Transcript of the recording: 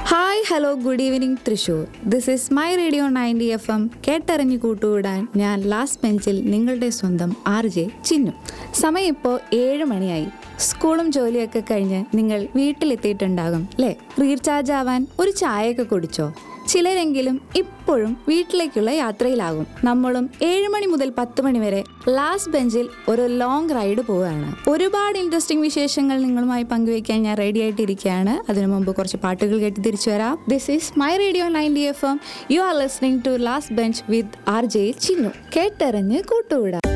hi hello good evening Thrissur this is my radio ninety F M കേട്ടറിഞ്ഞു കൂട്ടുകൂടാൻ ഞാൻ last ബെഞ്ചിൽ നിങ്ങളുടെ സ്വന്തം ആർ ജെ ചിന്നു സമയം ഇപ്പോൾ ഏഴ് മണിയായി സ്കൂളും ജോലിയൊക്കെ കഴിഞ്ഞ് നിങ്ങൾ വീട്ടിലെത്തിയിട്ടുണ്ടാകും അല്ലേ റീചാർജ് ആവാൻ ഒരു ചായയൊക്കെ കുടിച്ചോ ചിലരെങ്കിലും ഇപ്പോഴും വീട്ടിലേക്കുള്ള യാത്രയിലാകും നമ്മളും ഏഴ് മണി മുതൽ പത്ത് മണി വരെ ലാസ്റ്റ് ബെഞ്ചിൽ ഒരു ലോങ് റൈഡ് പോവുകയാണ് ഒരുപാട് ഇൻട്രസ്റ്റിംഗ് വിശേഷങ്ങൾ നിങ്ങളുമായി പങ്കുവയ്ക്കാൻ ഞാൻ റെഡി ആയിട്ടിരിക്കുകയാണ് അതിനു മുമ്പ് കുറച്ച് പാട്ടുകൾ കേട്ട് തിരിച്ചു വരാം this is my radio ninety F M you are listening to last bench with R J Chinnu കേട്ടറിഞ്ഞ് കൂട്ടുകൂടാ